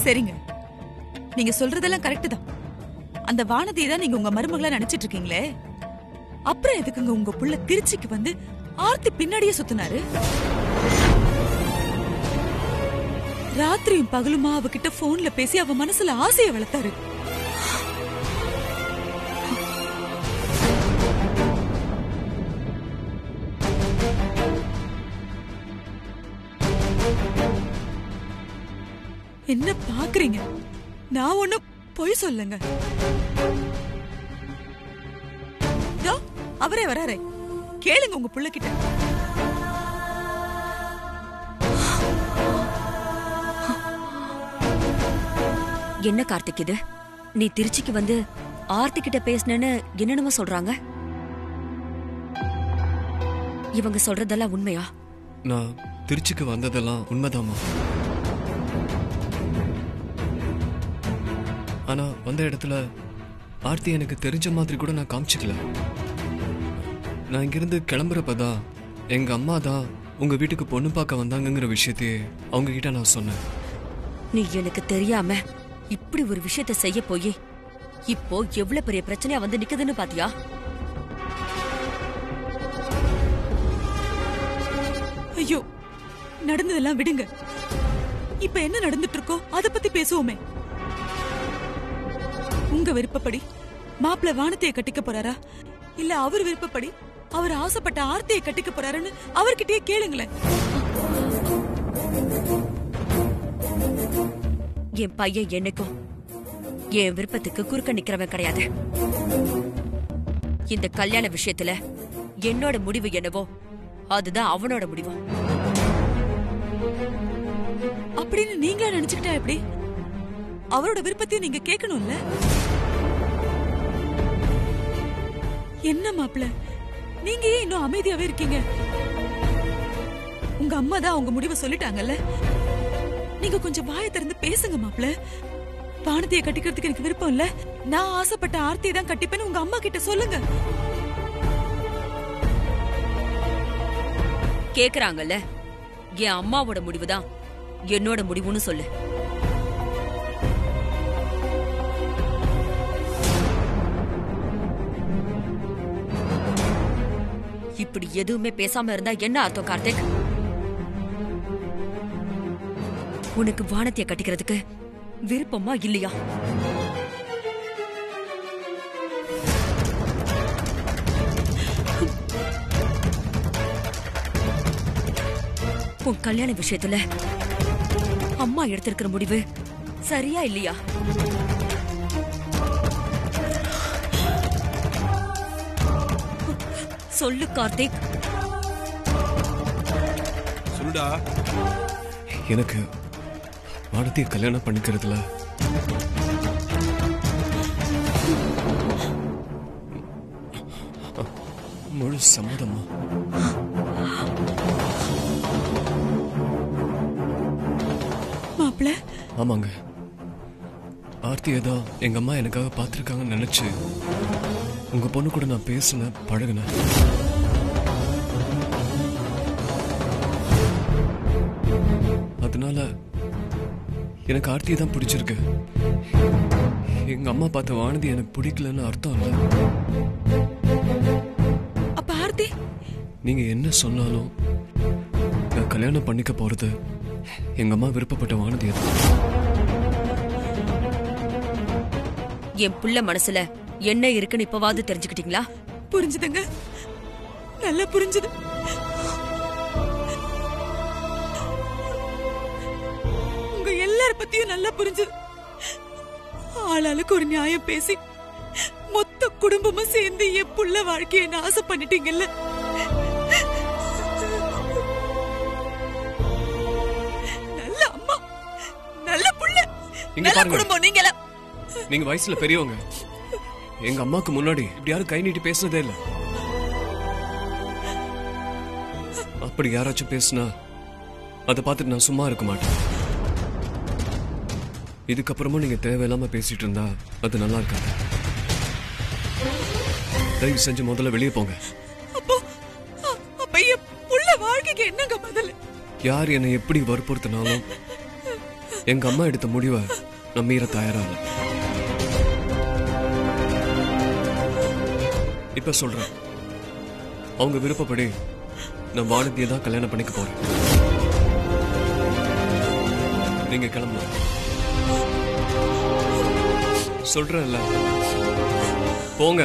சரிங்க நீங்க சொல்றதெல்லாம் கரெக்ட் தான் அந்த வானதியை தான் நீங்க உங்க மருமகளா நினைச்சிட்டு இருக்கீங்களே அப்புறம் எதுக்குங்க உங்க புள்ள திருச்சிக்கு வந்து ஆர்த்தி பின்னாடியே சுத்தினாரு ராத்திரியும் பகலுமா அவகிட்ட போன்ல பேசி அவ மனசுல ஆசைய வளர்த்தாரு என்ன பாக்குறீங்க நான் ஒண்ணும் பொய் சொல்லுங்க இதோ, அவரே வராரே கேளுங்க உங்க புள்ள கிட்ட என்ன கார்த்திக் இது நீ திருச்சிக்கு வந்து ஆர்த்தி கிட்ட பேசுனேன்னு என்னென்னமோ சொல்றாங்க இவங்க சொல்றதெல்லாம் உண்மையா நான் திருச்சிக்கு வந்ததெல்லாம் உண்மைதாம்மா ஆனா வந்த இடத்துல ஆர்த்தி எனக்கு தெரிஞ்ச மாதிரி கூட நான் காமிச்சிக்கல நான் இங்கிருந்து கிளம்புறப்பதான் எங்க அம்மா தான் உங்க வீட்டுக்கு பொண்ணு பார்க்க வந்தாங்கங்கிற விஷயத்தையே அவங்க கிட்ட நான் சொன்னேன் நீ எனக்கு தெரியாம இப்படி ஒரு விஷயத்த செய்ய போய் இப்போ எவ்வளவு பெரிய பிரச்சனையா வந்து நிக்குதுன்னு பாத்தியா ஐயோ நடந்ததெல்லாம் விடுங்க இப்ப என்ன நடந்துட்டு இருக்கோ அத பத்தி பேசுவோமே உங்க விருப்பப்படி மாப்பிள்ள வானத்தைய கட்டிக்க போறாரா இல்ல அவர் விருப்பப்படி அவர் ஆசைப்பட்ட ஆர்த்தியை கட்டிக்க போறாருன்னு அவர்கிட்டயே கேளுங்களேன் என் பையன் என்னைக்கும் என் விருப்பத்துக்கு குறுக்க நிக்கிறவன் கிடையாது இந்த கல்யாண விஷயத்துல என்னோட முடிவு என்னவோ அதுதான் அவனோட முடிவு அப்படின்னு நீங்களா நினைச்சுக்கிட்டா எப்படி அவரோட விருப்பத்தையும் நீங்க கேட்கணும்ல என்ன மாப்பிள்ள நீங்க ஏன் இன்னும் அமைதியாவே இருக்கீங்க உங்க அம்மா தான் அவங்க முடிவை சொல்லிட்டாங்கல்ல நீங்க கொஞ்சம் வாயை திறந்து பேசுங்க மாப்பிள்ள வானத்தைய கட்டிக்கிறதுக்கு எனக்கு விருப்பம் இல்ல நான் ஆசைப்பட்ட ஆர்த்தியை தான் கட்டிப்பேன்னு உங்க அம்மா கிட்ட சொல்லுங்க கேக்குறாங்கல்ல என் அம்மாவோட முடிவுதான் என்னோட முடிவுன்னு சொல்லு இப்படி எதுவுமே பேசாம இருந்தா என்ன அர்த்தம் கார்த்திக் உனக்கு வானத்தைய கட்டிக்கிறதுக்கு விருப்பமா இல்லையா உன் கல்யாண விஷயத்துல அம்மா எடுத்திருக்கிற முடிவு சரியா இல்லையா சொல்லு கார்த்திக் சொல்லுடா எனக்கு வானத்தைய கல்யாணம் பண்ணிக்கிறதுல முழு சம்மதமா மாப்பிள்ள ஆமாங்க ஆர்த்தியை தான் எங்க அம்மா எனக்காக பார்த்துருக்காங்கன்னு நினைச்சு உங்க பொண்ணு கூட நான் பேசினேன் பழகினேன் அதனால எனக்கு ஆர்த்தியை தான் பிடிச்சிருக்கு எங்க அம்மா பார்த்த வானதி எனக்கு பிடிக்கலன்னு அர்த்தம் இல்லை அப்ப ஆர்த்தி நீங்க என்ன சொன்னாலும் நான் கல்யாணம் பண்ணிக்க போறது எங்க அம்மா விருப்பப்பட்ட வானதியை தான் என் புள்ள மனசுல என்ன இருக்குன்னு இப்பவாவது தெரிஞ்சுக்கிட்டீங்களா புரிஞ்சுதுங்க நல்லா புரிஞ்சுது உங்க எல்லார பத்தியும் நல்லா புரிஞ்சுது ஆளாளுக்கு ஒரு நியாயம் பேசி மொத்த குடும்பமும் சேர்ந்து என் புள்ள வாழ்க்கைய நாசம் பண்ணிட்டீங்கல்ல நல்ல அம்மா நல்ல புள்ள இங்க நல்ல பாருங்க. குடும்பம் நீங்கள நீங்க வயசுல பெரியவங்க எங்க அம்மாக்கு முன்னாடி இப்படி யாரும் கை நீட்டி பேசுனதே இல்ல அப்படி யாராச்சும் பேசுனா அதை பார்த்துட்டு நான் சும்மா இருக்க மாட்டேன் இதுக்கப்புறமும் நீங்க தேவையில்லாம பேசிட்டு இருந்தா அது நல்லா இருக்காது தயவு செஞ்சு முதல்ல வெளியே போங்க அப்போ அ- அப்ப என் புள்ள வாழ்க்கைக்கு என்னங்க பதில் யார் என்னை எப்படி வற்புறுத்தினாலும் எங்க அம்மா எடுத்த முடிவை நான் மீற தயாரா இல்லை இப்ப சொல்றேன் அவங்க விருப்பப்படி நான் வானதியை தான் கல்யாணம் பண்ணிக்க போறேன் நீங்க கிளம்பலாம் சொல்றேன்ல போங்க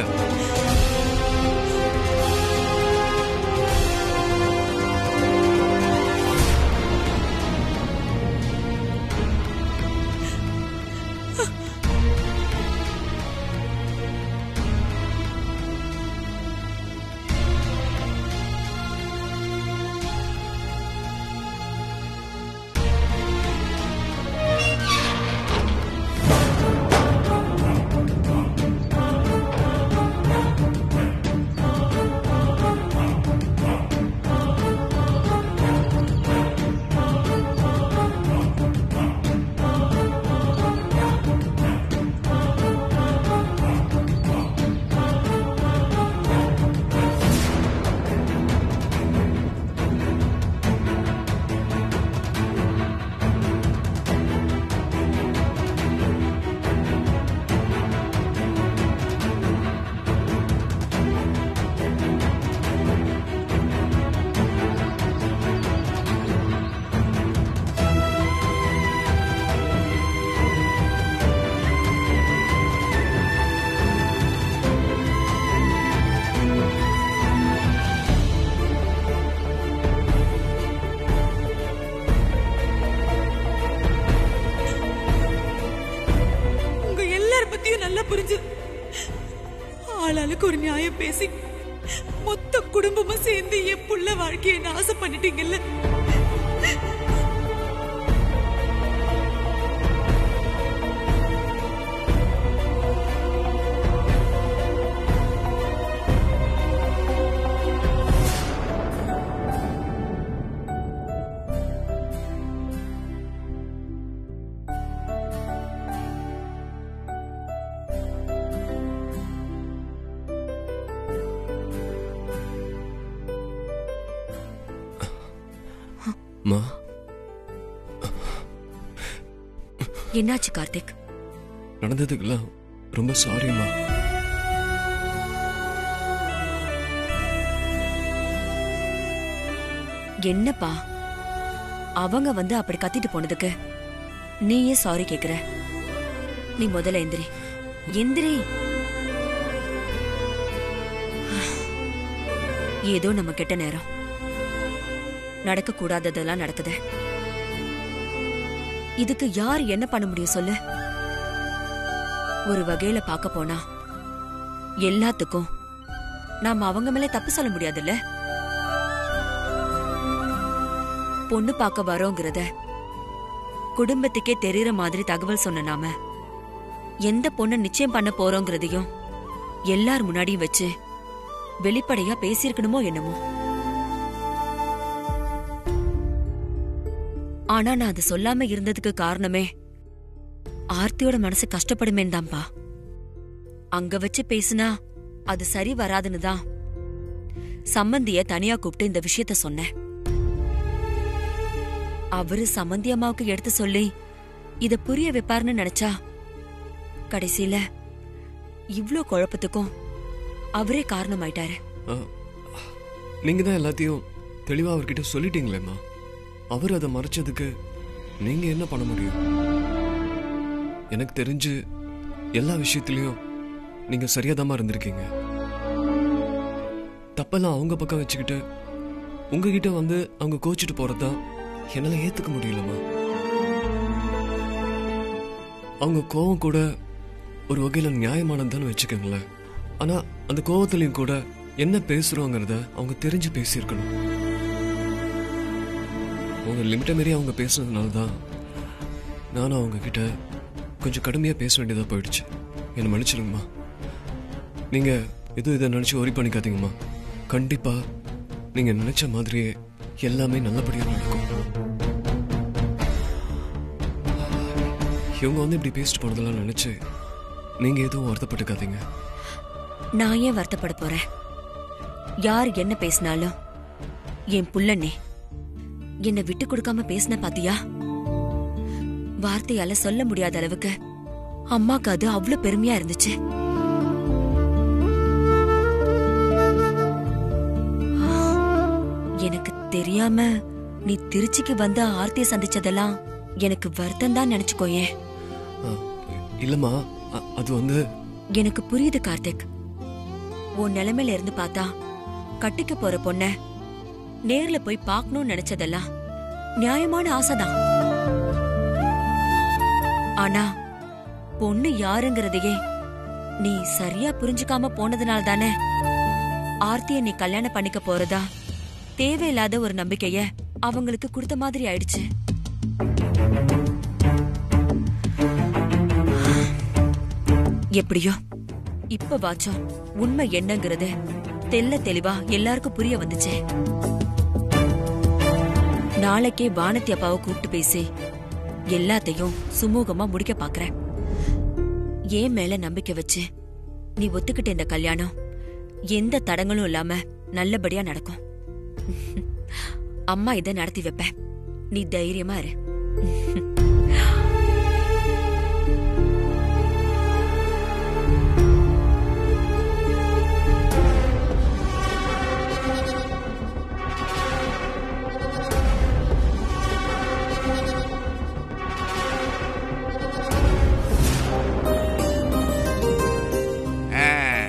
உங்க எல்லார பத்தியும் நல்லா புரிஞ்சு ஆளாளுக்கு ஒரு நியாயம் பேசி மொத்த குடும்பமும் சேர்ந்து என் புள்ள வாழ்க்கையை நாசம் பண்ணிட்டீங்கல்ல மா என்னாச்சு கார்த்திக் நடந்ததுக்கெல்லாம் ரொம்ப சாரிம்மா என்னப்பா அவங்க வந்து அப்படி கத்திட்டு போனதுக்கு நீயே சாரி கேக்குற நீ முதல்ல எந்திரி எந்திரி ஏதோ நம்ம கெட்ட நேரம் நடக்க கூடாததெல்லாம் நடக்குது இதுக்கு யார் என்ன பண்ண முடியும் சொல்லு ஒரு வகையில பார்க்க போனா எல்லாத்துக்கும் நாம அவங்க மேல தப்பு சொல்ல முடியாதுல்ல பொண்ணு பார்க்க வரோங்கிறத குடும்பத்துக்கே தெரியற மாதிரி தகவல் சொன்ன நாம எந்த பொண்ணை நிச்சயம் பண்ண போறோங்கிறதையும் எல்லார் முன்னாடியும் வச்சு வெளிப்படையா பேசியிருக்கணுமோ என்னமோ ஆனா நான் அதை சொல்லாம இருந்ததுக்கு காரணமே ஆர்த்தியோட மனசு கஷ்டப்படுமேன் தான்ப்பா அங்க வச்சு பேசுனா அது சரி வராதுன்னு தான் சம்மந்திய தனியா கூப்பிட்டு இந்த விஷயத்த சொன்னேன் அவரு சம்மந்தி அம்மாவுக்கு எடுத்து சொல்லி இத புரிய வைப்பாருன்னு நினைச்சா கடைசியில இவ்ளோ குழப்பத்துக்கும் அவரே காரணமாயிட்டாரு ஆ, நீங்க தான் எல்லாத்தையும் தெளிவா அவர்கிட்ட சொல்லிட்டீங்களேம்மா அவர் அதை மறைச்சதுக்கு நீங்க என்ன பண்ண முடியும் எனக்கு தெரிஞ்சு எல்லா விஷயத்திலையும் நீங்க சரியாதாம்மா இருந்திருக்கீங்க தப்பெல்லாம் அவங்க பக்கம் வச்சுக்கிட்டு உங்ககிட்ட வந்து அவங்க கோச்சிட்டு போறதா என்னால ஏத்துக்க முடியலம்மா அவங்க கோவம் கூட ஒரு வகையில நியாயமானதுன்னு வச்சுக்கோங்களேன் ஆனா அந்த கோவத்திலையும் கூட என்ன பேசுறோங்கிறத அவங்க தெரிஞ்சு பேசியிருக்கணும் அவங்க லிமிட்டை மீறி அவங்க பேசுனதுனால தான் நானும் அவங்க கிட்ட கொஞ்சம் கடுமையா பேச வேண்டியதா போயிடுச்சு என்னை மன்னிச்சிடுங்கம்மா நீங்க எதுவும் இதை நினைச்சு ஒரி பண்ணிக்காதீங்கம்மா கண்டிப்பா நீங்க நினைச்ச மாதிரியே எல்லாமே நல்லபடியா நடக்கும் இவங்க வந்து இப்படி பேசிட்டு போனதெல்லாம் நினைச்சு நீங்க எதுவும் வருத்தப்பட்டுக்காதீங்க நான் ஏன் வருத்தப்பட போறேன் யார் என்ன பேசினாலும் என் புள்ளனே என்னை விட்டு கொடுக்காம பேசின பாத்தியா வார்த்தையால சொல்ல முடியாத அளவுக்கு அம்மாக்கு அது அவ்வளவு பெருமையா இருந்துச்சு எனக்கு தெரியாம நீ திருச்சிக்கு வந்து ஆர்த்திய சந்திச்சதெல்லாம் எனக்கு வருத்தம் தான் நினைச்சுக்கோயேன் ஆ, இல்லம்மா அ- அது வந்து எனக்கு புரியுது கார்த்திக் உன் நிலைமையில இருந்து பார்த்தா கட்டிக்க போற பொண்ண நேர்ல போய் பார்க்கணும்னு நினைச்சதெல்லாம் நியாயமான ஆசைதான் ஆனா பொண்ணு யாருங்கிறதையே நீ சரியா புரிஞ்சுக்காம போனதுனால தானே ஆர்த்திய நீ கல்யாணம் பண்ணிக்க போறதா தேவையில்லாத ஒரு நம்பிக்கைய அவங்களுக்கு கொடுத்த மாதிரி ஆயிடுச்சு எப்படியோ இப்ப வாச்சோம் உண்மை என்னங்கிறது தெல்ல தெளிவா எல்லாருக்கும் புரிய வந்துச்சே நாளைக்கே வானத்தி அப்பாவை கூப்பிட்டு பேசி எல்லாத்தையும் சுமூகமா முடிக்க பாக்குறேன் ஏன் மேல நம்பிக்கை வச்சு நீ ஒத்துக்கிட்ட இந்த கல்யாணம் எந்த தடங்களும் இல்லாம நல்லபடியா நடக்கும் அம்மா இதை நடத்தி வைப்பேன் நீ தைரியமா இரு ஆ.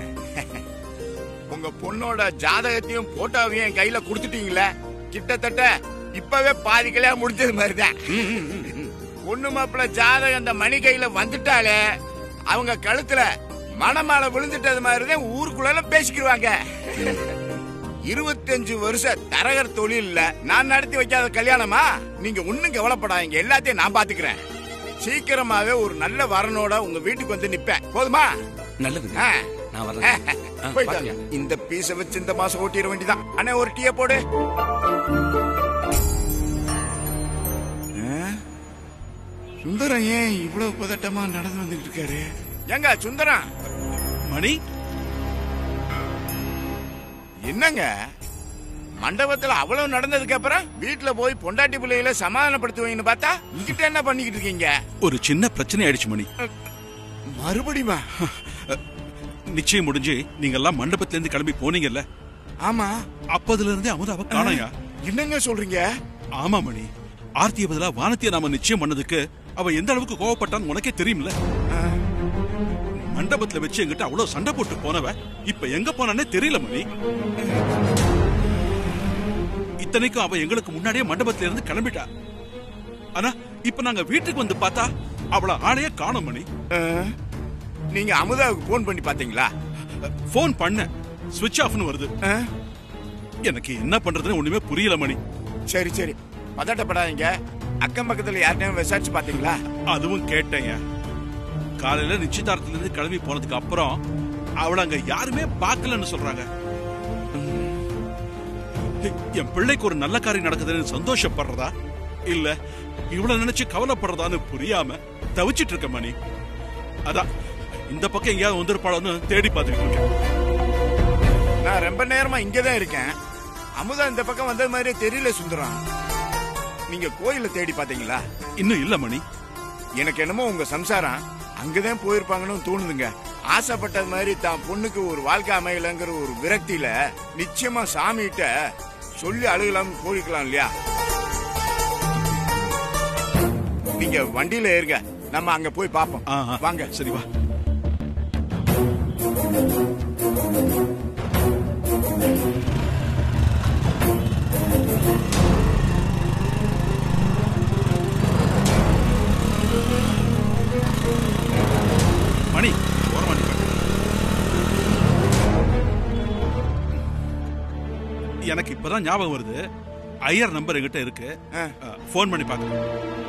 உங்க பொண்ணோட ஜாதகத்தையும் போட்டோவையும் என் கையில கொடுத்துட்டீங்களே கிட்டத்தட்ட இப்பவே பாதி கல்யாணம் முடிஞ்சது மாதிரிதான் பொண்ணு மாப்பிள்ள ஜாதகம் அந்த மணி கையில வந்துட்டாலே அவங்க கழுத்துல மணமாலை விழுந்துட்டது மாதிரிதான் ஊருக்குள்ள பேசிக்கிடுவாங்க இருபத்தஞ்சு வருஷ தரகர் தொழில்ல நான் நடத்தி வைக்காத கல்யாணமா நீங்க ஒண்ணும் கவலைப்படாதீங்க எல்லாத்தையும் நான் பாத்துக்கிறேன் சீக்கிரமாவே ஒரு நல்ல வரனோட உங்க வீட்டுக்கு வந்து நிப்பேன் போதுமா நல்லதுங்க ஆ. நான் வரேன் ஆ, போயிட்டு பாத்துங்க. வாங்க. இந்த பீஸ வச்சு இந்த மாசம் ஓட்டிட வேண்டியதான் அண்ணே ஒரு டீய போடு ஆ? சுந்தரம் ஏன் இவ்வளவு பதட்டமா நடந்து வந்துட்டு இருக்காரு ஏங்க சுந்தரம் மணி என்னங்க மண்டபத்துல அவ்வளவு நடந்ததுக்கு அப்புறம் வீட்டுல போய் பொண்டாட்டி பிள்ளைகளை சமாதானப்படுத்துவீங்கன்னு பார்த்தா இங்கிட்ட என்ன பண்ணிக்கிட்டு இருக்கீங்க ஒரு சின்ன பிரச்சனை ஆயிடுச்சு மணி மறுபடியுமா நிச்சயம் முடிஞ்சு நீங்க எல்லாம் மண்டபத்துல இருந்து கிளம்பி போனீங்கல்ல ஆமா அப்பதுல இருந்தே அமுதாவை காணையா என்னங்க சொல்றீங்க ஆமா மணி ஆர்த்திய பதிலா வானத்திய நாம நிச்சயம் பண்ணதுக்கு அவ எந்த அளவுக்கு கோவப்பட்டான்னு உனக்கே தெரியும்ல மண்டபத்துல வச்சு எங்கிட்ட அவ்வளவு சண்டை போட்டு போனவ இப்ப எங்க போனானே தெரியல மணி இத்தனைக்கும் அவ எங்களுக்கு முன்னாடியே மண்டபத்துல இருந்து கிளம்பிட்டா ஆனா இப்ப நாங்க வீட்டுக்கு வந்து பார்த்தா அவள ஆளையே காணோம் மணி ஆ? நீங்க அமுதாவுக்கு போன் பண்ணி பாத்தீங்களா போன் பண்ண சுவிட்ச் ஆஃப்னு வருது ஆ? எனக்கு என்ன பண்றதுன்னு ஒண்ணுமே புரியல மணி சரி சரி பதட்டப்படாதீங்க அக்கம் பக்கத்துல யார்ட்டையும் விசாரிச்சு பாத்தீங்களா அதுவும் கேட்டேங்க காலையில நிச்சயதார்த்தத்துல இருந்து கிளம்பி போனதுக்கு அப்புறம் அவள அங்க யாருமே பார்க்கலன்னு சொல்றாங்க என் பிள்ளைக்கு ஒரு நல்ல காரியம் நடக்குதுன்னு சந்தோஷப்படுறதா இல்ல இவ்வளவு நினைச்சு கவலைப்படுறதான்னு புரியாம தவிச்சிட்டு இருக்க மணி அதான் இந்த பக்கம் எங்கேயாவது வந்திருப்பாளோன்னு தேடி பார்த்துக்கிட்டு இருக்கேன் நான் ரொம்ப நேரமா இங்கதான் இருக்கேன் அமுதா இந்த பக்கம் வந்தது மாதிரி தெரியல சுந்தரம் நீங்க கோயில தேடி பாத்தீங்களா இன்னும் இல்ல மணி எனக்கு என்னமோ உங்க சம்சாரம் அங்கதான் போயிருப்பாங்கன்னு தோணுதுங்க ஆசைப்பட்டது மாதிரி தான் பொண்ணுக்கு ஒரு வாழ்க்கை அமையலங்கிற ஒரு விரக்தியில நிச்சயமா சாமிகிட்ட சொல்லி அழுகலாம் கோரிக்கலாம் இல்லையா நீங்க வண்டியில ஏறுங்க நம்ம அங்க போய் பாப்போம் ஆ, ஆ. வாங்க சரி வா மணி ஓரமா நிப்பாட்டு. எனக்கு இப்பதான் ஞாபகம் வருது ஐயர் நம்பர் என்கிட்ட இருக்கு ஆ. ஃபோன் பண்ணி பார்க்கறேன்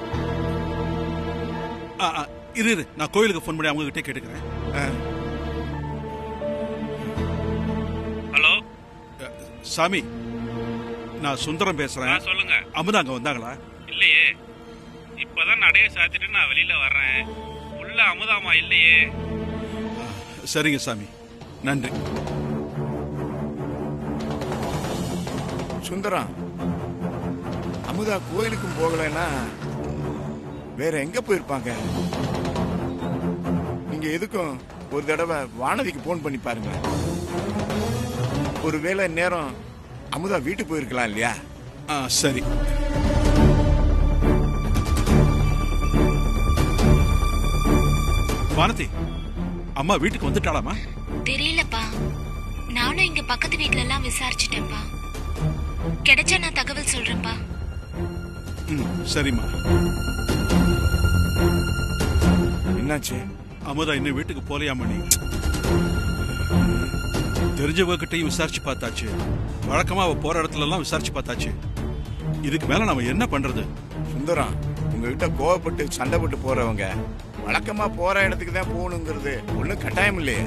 ஆ, ஆ, இரு இரு நான் கோயிலுக்கு ஃபோன் பண்ணி அவங்க கிட்டே கேட்டுக்கிறேன் ஆ. ஹலோ சாமி நான் சுந்தரம் ஆ பேசுறேன் சொல்லுங்க அமுதா அங்க வந்தாங்களா இல்லையே இப்பதான் நடைய சாத்திட்டு நான் வெளியில வர்றேன் உள்ள அமுதாமா இல்லையே சரிங்க சாமி நன்றி சுந்தரம் அமுதா கோயிலுக்கும் போகலைன்னா வேற எங்க போயிருப்பாங்க நீங்க எதுக்கும் ஒரு தடவை வானதிக்கு போன் பண்ணி பாருங்க ஒருவேளை நேரம் அமுதா வீட்டுக்கு போயிருக்கலாம் இல்லையா ஆ, சரி வானதி அம்மா வீட்டுக்கு வந்துட்டாளாமா தெரியலப்பா நானும் இங்க பக்கத்து வீட்ல எல்லாம் விசாரிச்சிட்டேன்ப்பா கிடைச்சா நான் தகவல் சொல்றேன்ப்பா ம் சரிம்மா என்னாச்சு அமுதா இன்னும் வீட்டுக்கு போலையா மணி தெரிஞ்சவகிட்டையும் விசாரிச்சு பார்த்தாச்சு வழக்கமா அவ போற இடத்துல எல்லாம் விசாரிச்சு பார்த்தாச்சு இதுக்கு மேல நாம என்ன பண்றது சுந்தரம் உங்ககிட்ட கோவப்பட்டு சண்டை போட்டு போறவங்க வழக்கமா போற இடத்துக்கு தான் போகணுங்கிறது ஒண்ணும் கட்டாயம் இல்லையே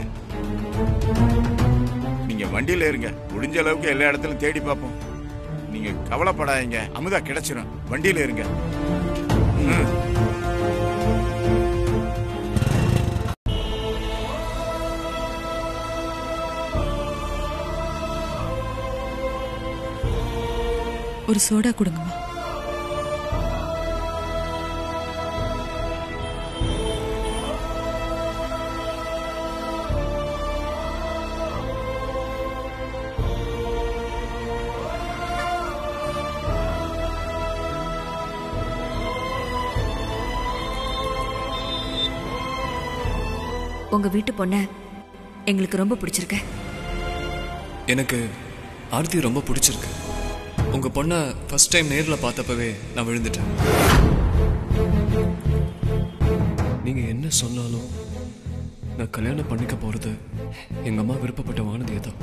நீங்க வண்டியில இருங்க முடிஞ்ச அளவுக்கு எல்லா இடத்துலயும் தேடி பார்ப்போம் நீங்க கவலைப்படாதீங்க அமுதா கிடைச்சிரும் வண்டியில இருங்க ம். ஒரு சோடா கொடுங்கம்மா உங்க வீட்டு பொண்ண எங்களுக்கு ரொம்ப பிடிச்சிருக்கு எனக்கு ஆர்த்தி ரொம்ப பிடிச்சிருக்கு உங்க பொண்ணை ஃபர்ஸ்ட் டைம் நேர்ல பார்த்தப்பவே நான் விழுந்துட்டேன் நீங்க என்ன சொன்னாலும் நான் கல்யாணம் பண்ணிக்க போறது எங்க அம்மா விருப்பப்பட்ட வானதியை தான்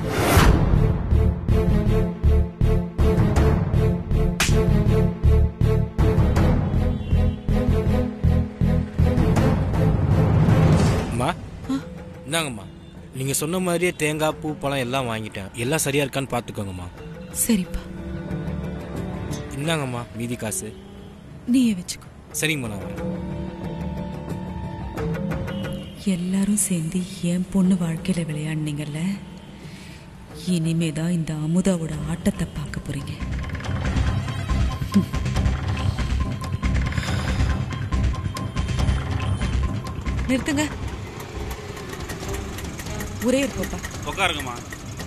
அம்மா இந்தாங்கம்மா நீங்கள் சொன்ன மாதிரியே தேங்காய் பூ பழம் எல்லாம் வாங்கிட்டேன் எல்லாம் சரியா இருக்கான்னு பார்த்துக்கோங்கம்மா சரிப்பா இந்தாங்கம்மா மீதி காசு நீயே வச்சுக்கோ சரிங்கம்மா நான் வரேன் எல்லாரும் சேர்ந்து என் பொண்ணு வாழ்க்கையில விளையாடுனீங்கல்ல இனிமே தான் இந்த அமுதாவோட ஆட்டத்தை பார்க்க போறீங்க நிறுத்துங்க ஒரே இருப்பப்பா உட்காருங்கம்மா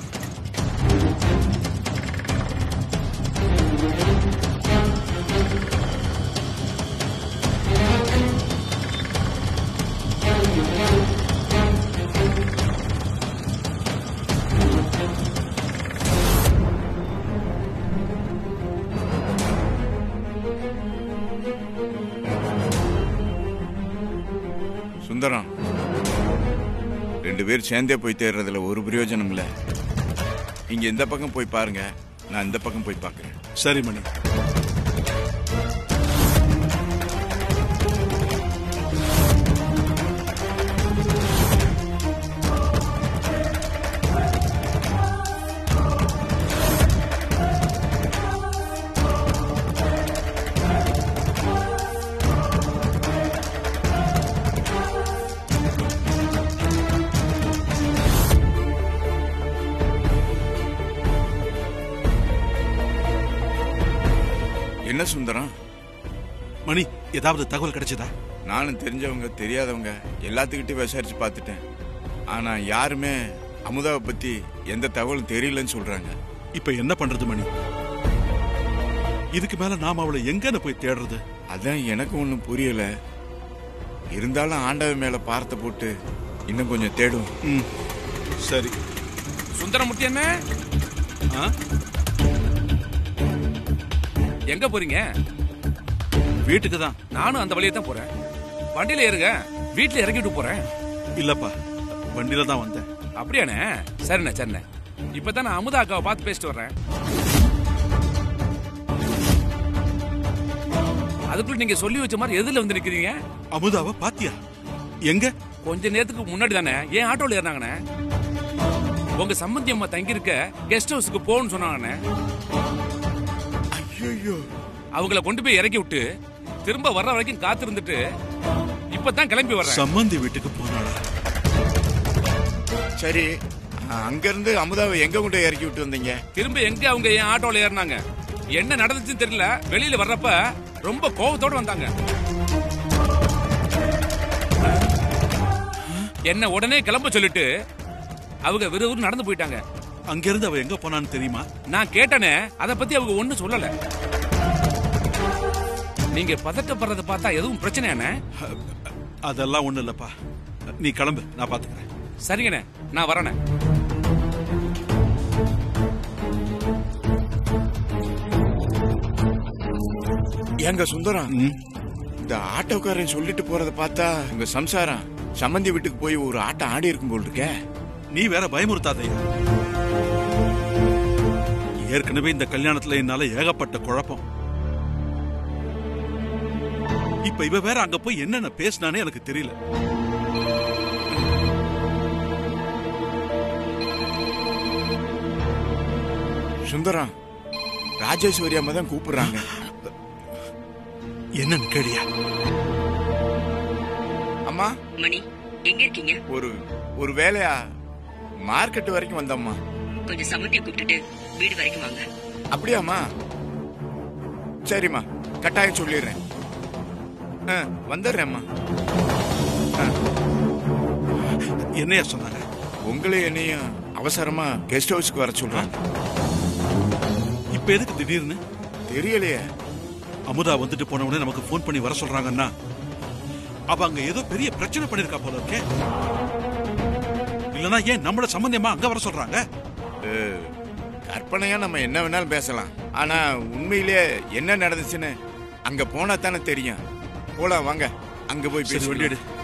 சுந்தரம் ரெண்டு பேர் சேர்ந்தே போய் தேடுறதுல ஒரு பிரயோஜனம் இல்ல இங்க இந்த பக்கம் போய் பாருங்க நான் இந்த பக்கம் போய் பார்க்கறேன் சரி மணி என்ன சுந்தரம் மணி ஏதாவது தகவல் கிடைச்சதா நானும் தெரிஞ்சவங்க தெரியாதவங்க எல்லாத்துக்கிட்டையும் விசாரிச்சு பார்த்துட்டேன் ஆனா யாருமே அமுதாவை பத்தி எந்த தகவலும் தெரியலன்னு சொல்றாங்க இப்ப என்ன பண்றது மணி இதுக்கு மேல நாம அவளை எங்கன்னு போய் தேடுறது அதான் எனக்கு ஒன்றும் புரியல இருந்தாலும் ஆண்டவன் மேல பார்த்த போட்டு இன்னும் கொஞ்சம் தேடும் ம் சரி சுந்தரமூர்த்தி என்ன ஆ? எங்க போறீங்க வீட்டுக்கு தான் நானும் அந்த வழியே தான் போறேன் வண்டியில ஏறுங்க வீட்டுல இறக்கி விட்டு போறேன் இல்லப்பா வண்டியில தான் வந்தேன் அப்படியாண்ணே சரிண்ணே சரிண்ணே இப்பதான் நான் அமுதா அக்காவை பார்த்து பேசிட்டு வர்றேன் அதுக்குள்ள நீங்க சொல்லி வச்ச மாதிரி எதுல வந்து நிக்கிறீங்க அமுதாவை பாத்தியா எங்க கொஞ்ச நேரத்துக்கு முன்னாடி தானே ஏன் ஆட்டோல ஏறினாங்கண்ணே உங்க சம்பந்தி அம்மா தங்கி இருக்க கெஸ்ட் ஹவுஸுக்கு போகணும்னு சொன்னாங்கண்ணே ஐயோ அவங்கள கொண்டு போய் இறக்கி விட்டு திரும்ப வர்ற வரைக்கும் காத்திருந்துட்டு இப்பதான் கிளம்பி வர்றேன் சம்மந்தி வீட்டுக்கு போனாளா சரி அங்க இருந்து அமுதாவை எங்க கொண்டு இறக்கி விட்டு வந்தீங்க திரும்ப எங்க அவங்க என் ஆட்டோல ஏறினாங்க என்ன நடந்துச்சுன்னு தெரியல வெளியில வர்றப்ப ரொம்ப கோவத்தோட வந்தாங்க என்ன உடனே கிளம்ப சொல்லிட்டு அவங்க விறுவிறு நடந்து போயிட்டாங்க அங்கிருந்து அவ எங்க போனான்னு தெரியுமா நான் கேட்டனே அத பத்தி அவங்க ஒண்ணும் சொல்லல நீங்க பதட்டப்படுறத பார்த்தா எதுவும் பிரச்சனையானே அதெல்லாம் ஒண்ணு இல்லப்பா நீ கிளம்பு நான் பாத்துக்கிறேன் சரிங்கண்ணே நான் வரேனே ஏங்க சுந்தரம் இந்த ஆட்டோக்காரன் சொல்லிட்டு போறத பார்த்தா உங்க சம்சாரம் சம்மந்தி வீட்டுக்கு போய் ஒரு ஆட்டம் ஆடி இருக்கும் போல் இருக்கே நீ வேற பயமுறுத்தாதையா ஏற்கனவே இந்த கல்யாணத்துல என்னால ஏகப்பட்ட குழப்பம் இப்ப இவ வேற அங்க போய் என்னென்ன பேசினானே எனக்கு தெரியல சுந்தரம் ராஜேஸ்வரி அம்மா தான் கூப்பிடுறாங்க என்னன்னு கேளியா அம்மா மணி எங்க இருக்கீங்க ஒரு ஒரு வேலையா மார்க்கெட் வரைக்கும் வந்தம்மா கொஞ்சம் சமந்தியை கூப்பிட்டுட்டு வீடு வரைக்கும் வாங்க அப்படியாம்மா சரிம்மா கட்டாயம் சொல்லிடுறேன் ஆ, வந்துடுறேம்மா என்னையா சொன்னாங்க உங்களையும் என்னையும் அவசரமா கெஸ்ட் ஹவுஸ்க்கு வர சொல்றாங்க இப்ப எதுக்கு திடீர்னு தெரியலையே அமுதா வந்துட்டு போன உடனே நமக்கு ஃபோன் பண்ணி வர சொல்றாங்கன்னா அவ அங்க ஏதோ பெரிய பிரச்சனை பண்ணிருக்கா போல இருக்கே இல்லனா ஏன் நம்மள சம்பந்தமா அங்க வர சொல்றாங்க அஹ், கற்பனையா நம்ம என்ன வேணாலும் பேசலாம் ஆனா உண்மையிலேயே என்ன நடந்துச்சுன்னு அங்க போனா தானே தெரியும் போலாம் வாங்க அங்க போய் சரி பேசி வண்டி எடு